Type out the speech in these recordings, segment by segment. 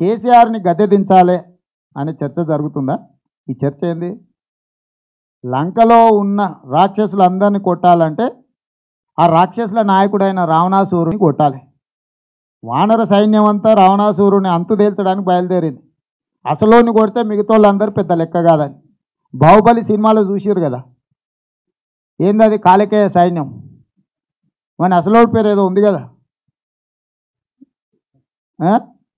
కేసీఆర్ని గద్దె దించాలి అనే చర్చ జరుగుతుందా ఈ చర్చ ఏంది లంకలో ఉన్న రాక్షసులందరినీ కొట్టాలంటే ఆ రాక్షసుల నాయకుడైన రావణాసూరుని కొట్టాలి వానర సైన్యం అంతా రావణాసూరుని అంతు తేల్చడానికి బయలుదేరింది అసలోని కొడితే మిగతా వాళ్ళందరూ పెద్ద లెక్క కాదని బాహుబలి సినిమాలో చూసిరు కదా ఏంది అది కాలికేయ సైన్యం మన అసలోడి పేరు ఏదో ఉంది కదా ఆ?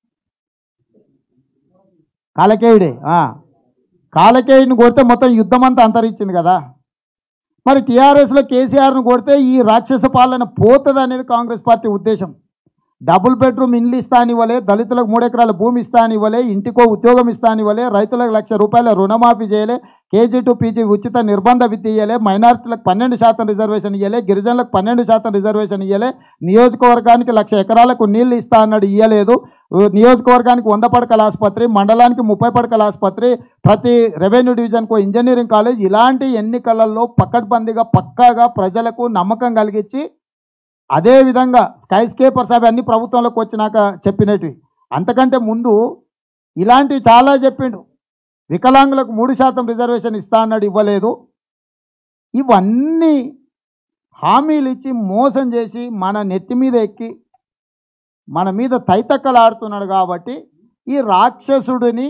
కాలకేయుడే ఆ. కాలకేయుడిని కొడితే మొత్తం యుద్ధం అంతా అంతరించింది కదా మరి టీఆర్ఎస్లో కేసీఆర్ను కొడితే ఈ రాక్షస పాలన పోతుంది అనేది కాంగ్రెస్ పార్టీ ఉద్దేశం డబుల్ బెడ్రూమ్ ఇండ్లు ఇస్తానివ్వలే దళితులకు మూడు ఎకరాల భూమి ఇస్తానివ్వలే ఇంటికో ఉద్యోగం ఇస్తానివ్వలే రైతులకు లక్ష రూపాయల రుణమాఫీ చేయలే కేజీ టు పీజీ ఉచిత నిర్బంధ విద్య ఇయ్యలే మైనారిటీలకు పన్నెండు శాతం రిజర్వేషన్ ఇయ్యలే గిరిజనులకు పన్నెండు శాతం రిజర్వేషన్ ఇయ్యలే నియోజకవర్గానికి లక్ష ఎకరాలకు నీళ్లు ఇస్తా అన్నాడు ఇయ్యలేదు నియోజకవర్గానికి వంద పడకల ఆసుపత్రి మండలానికి ముప్పై పడకల ఆసుపత్రి ప్రతి రెవెన్యూ డివిజన్కు ఇంజనీరింగ్ కాలేజ్ ఇలాంటి ఎన్నికలలో పక్కడ్బందీగా పక్కాగా ప్రజలకు నమ్మకం కలిగించి అదేవిధంగా స్కై స్కేపర్స్ అవి అన్ని ప్రభుత్వంలోకి వచ్చినాక చెప్పినటివి అంతకంటే ముందు ఇలాంటివి చాలా చెప్పిండు వికలాంగులకు మూడు శాతం రిజర్వేషన్ ఇస్తా అన్నాడు ఇవ్వలేదు ఇవన్నీ హామీలు ఇచ్చి మోసం చేసి మన నెత్తి మీద ఎక్కి మన మీద తైతక్కలాడుతున్నాడు కాబట్టి ఈ రాక్షసుడిని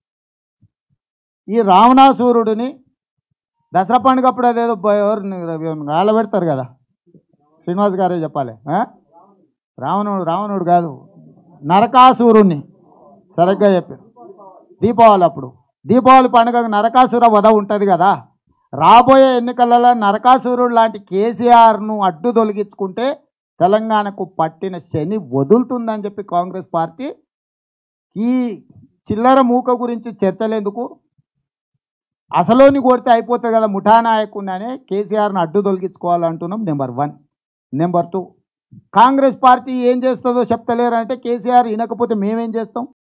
ఈ రావణాసురుడిని దసరా పండుగ అప్పుడు అదేదో బ- ఎవరిని గాలబెడతారు కదా శ్రీనివాస్ గారే చెప్పాలి ఆ? రావణుడు రావణుడు కాదు నరకాసురుణ్ణి సరిగ్గా చెప్పారు దీపావళి అప్పుడు దీపావళి పండుగ నరకాసుర వధ ఉంటుంది కదా రాబోయే ఎన్నికలలో నరకాసురుడు లాంటి కేసీఆర్ను అడ్డు తొలగించుకుంటే తెలంగాణకు పట్టిన శని వదులుతుందని చెప్పి కాంగ్రెస్ పార్టీ ఈ చిల్లర మూక గురించి చర్చలేందుకు అసలోని కొడితే అయిపోతుంది కదా ముఠా నాయకుడిని కేసీఆర్ను అడ్డు తొలగించుకోవాలంటున్నాం number one number two Congress party ఏం చేస్తుందో చెప్తలేరంటే కేసీఆర్ వినకపోతే మేమేం చేస్తాం